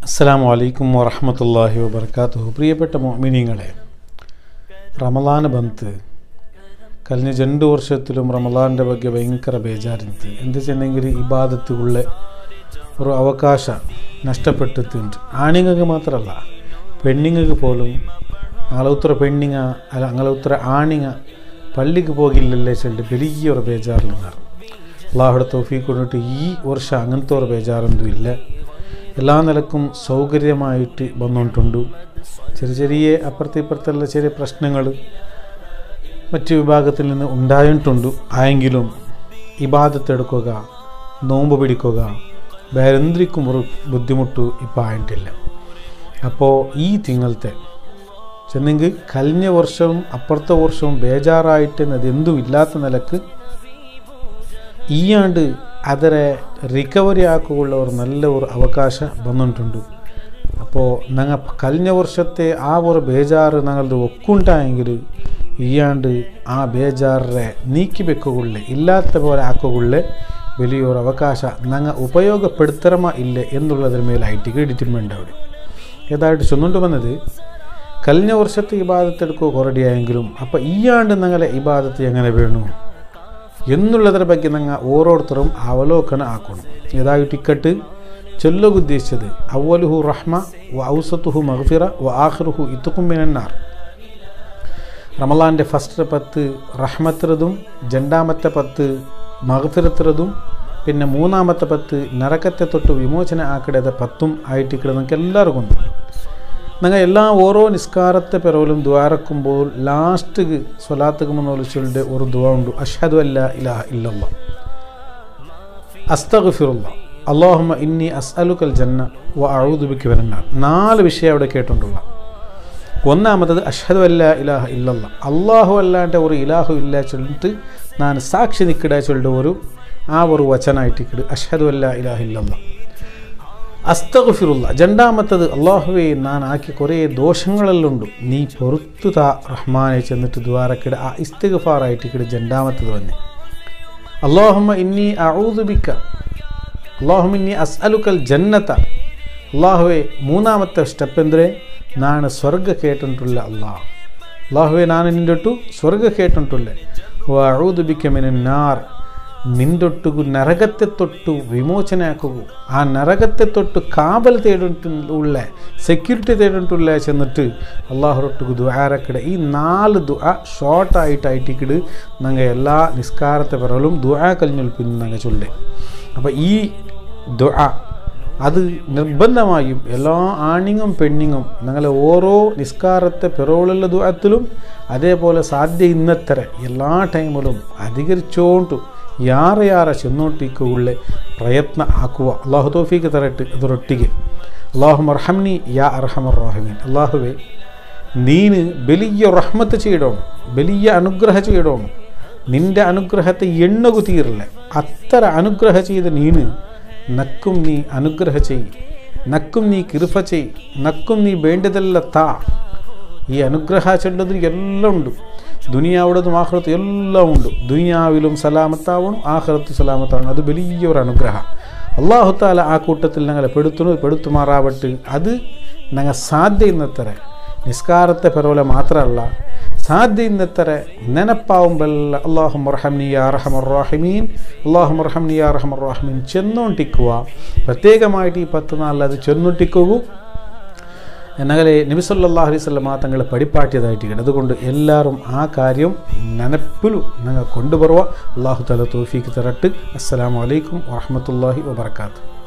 അസ്സാം വലൈക്കും വറഹമത്തല്ലാഹി വബർക്കാത്തു പ്രിയപ്പെട്ട മോമിനിങ്ങളെ റമലാന് ಬಂತು കഴിഞ്ഞ രണ്ട് വർഷത്തിലും റമലാൻ്റെ ಬಗ್ಗೆ ഭയങ്കര ಬೇಜಾರಿತ್ತು എന്ത് വെച്ചിട്ടുണ്ടെങ്കിൽ ഇബാദത്തുള്ള ഒരു അവകാശ നഷ്ടപ്പെട്ടിട്ടുണ്ട് ആണുങ്ങൾക്ക് മാത്രമല്ല പെണ്ണുങ്ങൾക്ക് പോലും അങ്ങളെ പെണ്ണിങ്ങ അല്ല അങ്ങളെ ആണിങ്ങ പള്ളിക്ക് പോകില്ലല്ലേ ചെല്ലിട്ട് വലിയൊരു ബേജാറിലുണ്ടായിരുന്നു അള്ളാഹുടെ തോഫി കൊണ്ടിട്ട് ഈ വർഷം അങ്ങനത്തെ ഒരു ബേജാറൊന്നും ഇല്ല എല്ലാ നിലക്കും സൗകര്യമായിട്ട് വന്നുകൊണ്ടുണ്ട് ചെറിയ ചെറിയ അപ്പുറത്തെ ഇപ്പുറത്തുള്ള ചെറിയ പ്രശ്നങ്ങൾ മറ്റു വിഭാഗത്തിൽ നിന്ന് ഉണ്ടായിട്ടുണ്ട് ആയെങ്കിലും ഇബാദത്തെടുക്കുക നോമ്പ് പിടിക്കുക വേറെന്തിരിക്കും ഒരു ബുദ്ധിമുട്ട് ഇപ്പം ആയിട്ടില്ല അപ്പോൾ ഈ തിങ്കളത്തെ ചെന്നെങ്കിൽ കഴിഞ്ഞ വർഷവും അപ്പുറത്തെ വർഷവും ബേജാറായിട്ട് അതെന്തും ഇല്ലാത്ത നിലക്ക് ഈ ആണ്ട് ಅದರ ರಿಕವರಿ ಹಾಕುವುള്ള ഒരു നല്ല ഒരു ಅವಕಾಶ ಬಂದುಂಟುಂಡು അപ്പോൾ ഞങ്ങൾ കഴിഞ്ഞ വർഷത്തെ ആ ഒരു ബേജാറ് ഞങ്ങളത് ഒക്കുണ്ടായെങ്കിൽ ഈയാണ്ട് ആ ബേജാറിനെ നീക്കി വെക്കുകൊള്ളെ ഇല്ലാത്ത പോലെ ആക്കുകൊള്ളെ വലിയൊരു അവകാശ ഞങ്ങൾ ഉപയോഗപ്പെടുത്തരമ ഇല്ല എന്നുള്ളതിന് മേലായിട്ട് ഡിറ്റിമെൻ്റ് അവിടെ ഏതായിട്ട് ചൊന്നുകൊണ്ട് വന്നത് കഴിഞ്ഞ വർഷത്തെ ഇബാദത്തെടുക്കുക കുറടിയായെങ്കിലും അപ്പോൾ ഈ ആണ്ട് ഞങ്ങളെ ഇബാദത്ത് എങ്ങനെ വേണു എന്നുള്ളതിനെ ಬಗ್ಗೆ ഞങ്ങൾ ഓരോരുത്തരും അവലോകന ആക്കണം ഏതായിട്ട് ഇക്കട്ട് ചൊല്ലുക ഉദ്ദേശിച്ചത് അവലുഹു റഹ്മ വ ഔസത്തുഹു മഹ്ഫിറ വ ആഖിറുഹു ഇത്തുക്കും മിനന്നാർ റമലാൻ്റെ ഫസ്റ്റ് പത്ത് റഹ്മത്തിറതും രണ്ടാമത്തെ പത്ത് മഹഫിറത്തിറതും പിന്നെ മൂന്നാമത്തെ പത്ത് നരകത്തെ തൊട്ട് വിമോചന ആക്കിടത പത്തും ആയിട്ട് ഇക്കടെ നമുക്ക് എല്ലാവർക്കും ഉണ്ട് നിങ്ങൾ എല്ലാ ഓരോ നിസ്കാരത്തെ പിറവിലും ദ്വാരക്കുമ്പോൾ ലാസ്റ്റ് സ്വലാത്തുക്ക് മുന്നോലിച്ചുകളുടെ ഒരു ദുവ ഉണ്ട് അഷഹദു അല്ല ഇലാഹ ഇല്ലല്ല അസ്തഗ്ഫിറുല്ല അള്ളാഹുമ ഇന്നി അസ്അലുക്കൽ ജന്ന വ അഴുതുബിക്ക് വരന്നാർ നാല് വിഷയം അവിടെ കേട്ടിട്ടുള്ള ഒന്നാമത്തത് അഷഹദു അല്ല ഇലാഹ ഇല്ലല്ല അള്ളാഹു അല്ലാണ്ട് ഒരു ഇലാഹു ഇല്ല ചൊല്ലിട്ട് ഞാൻ സാക്ഷി നിൽക്കിട ചൊല്ലിട്ട് ഒരു ആ ഒരു വചനായിട്ട് ഇക്കിട് അഷഹദു അല്ല ഇലാഹ ഇല്ലല്ല അസ്തഗ്ഫിറുല്ല രണ്ടാമത്തത് അള്ളാഹുവെ ഞാൻ ആക്കി കുറേ ദോഷങ്ങളെല്ലാം നീ പൊറത്തു താ റഹ്മാനെ ചെന്നിട്ട് ദ്വാരക്കിട ആ ഇസ്തിഗ്ഫാറായിട്ട് ഇക്കിട് രണ്ടാമത്തത് തന്നെ അള്ളാഹുമ്മ ഇന്നി അഊദുബിക്ക അള്ളാഹുമ്മ ഇന്നി അസ്അലുക്കൽ ജന്നത്ത അള്ളാഹുവെ മൂന്നാമത്തെ സ്റ്റെപ്പ് എന്തിരെ ನಾನು ಸ್ವರ್ಗ ಕೇಟುಂಟುಲ್ಲ ಅಲ್ಲಾಹ್ ಅಲ್ಲಾಹುವೆ ನಾನು ನಿಂದೊಟ್ಟು ಸ್ವರ್ಗ ಕೇಟುಂಟುಲ್ಲೆ ಅಳೂದು ಬಿಕ್ಕೆ ಮಿನ ನಾರ್ നിന്തൊട്ടുകു നരകത്തെ തൊട്ടു വിമോചന ആക്കുകു ആ നരകത്തെ തൊട്ട് കാവൽ തേടിട്ടുള്ള സെക്യൂരിറ്റി തേടിട്ടുള്ള ചെന്നിട്ട് അള്ളാഹുറൊട്ടുകു ദുആരക്കിട ഈ നാല് ദുആ ഷോർട്ടായിട്ടായിട്ടിക്കിട് ഞങ്ങൾ എല്ലാ നിസ്കാരത്തെ പിറലും ദുആ കഴിഞ്ഞു പിന്നെ ഞങ്ങൾ ചൊല്ലേ അപ്പോൾ ഈ ദുആ അത് നിർബന്ധമായും എല്ലാ ആണിങ്ങും പെണ്ണിങ്ങും ഞങ്ങളെ ഓരോ നിസ്കാരത്തെ പിറവുള്ള ദുഃഖത്തിലും അതേപോലെ സാധ്യ ഇന്നത്തര എല്ലാ ടൈമിലും അധികരിച്ചോണ്ടു ಯಾರ ಯಾರ ಚೆನ್ನೋಟಿക്കുള്ള ಪ್ರಯತ್ನ ಹಾಕುವ ಅಲ್ಲಾಹು ತೋಫೀക്ക് ತರಟ್ಟು ಅದರೊಟ್ಟಿಗೆ അള്ളാഹു മർഹംനി യാ അർഹമർ റാഹിമീൻ അള്ളാഹുവെ നീന് വലിയ റഹ്മത്ത് ചെയ്യണം വലിയ അനുഗ്രഹ ചെയ്യണം നിന്റെ അനുഗ്രഹത്തെ എണ്ണകു തീരില്ല അത്ര അനുഗ്രഹ ചെയ്ത നീന് നക്കും നീ അനുഗ്രഹ ചെയ് നക്കും നീ കിരുഫ ചെയ് നക്കും നീ വേണ്ടതെല്ല താ ഈ അനുഗ്രഹ ചെല്ലതിന് എല്ലാം ഉണ്ട് ദുനിയാവുടതും ആഹ്റത്തും എല്ലാം ഉണ്ട് ദുനിയാവിലും സലാമത്താവണം ആഹ്റത്ത് സലാമത്താവണം അത് വലിയൊരു അനുഗ്രഹം അള്ളാഹുത്താല ആ കൂട്ടത്തിൽ ഞങ്ങളെ പെടുത്തുന്നു പെടുത്തുമാറാവട്ട് അത് ഞങ്ങൾ സാധ്യ ഇന്നത്തര നിസ്കാരത്തെ പെരോല മാത്രമല്ല സാധ്യ ഇന്നത്തര ನೆನಪಾവുമ്പಲ್ಲ അള്ളാഹു മർഹംനി യാ റഹമർ റാഹിമീൻ അള്ളാഹു മർഹംനി യാ റഹമർ റാഹിമീൻ ചെന്നോണ്ടിക്കുക പ്രത്യേകമായിട്ട് ഈ പത്ത് നാളിൽ അത് ചെന്നൊട്ടിക്കൂ ഞങ്ങളെ നബിസല്ലാഹു അലൈഹി സ്വലമ തങ്ങളെ പഠിപ്പാട്ടിയതായിട്ട് അതുകൊണ്ട് എല്ലാവരും ആ കാര്യം നനപ്പിലും ഞങ്ങൾ കൊണ്ടുപോവുക അള്ളാഹു തല തോഫീക്ക് തരട്ട് അസ്സലാമലൈക്കും വാഹമത്തല്ലാഹി വാബർക്കാത്തു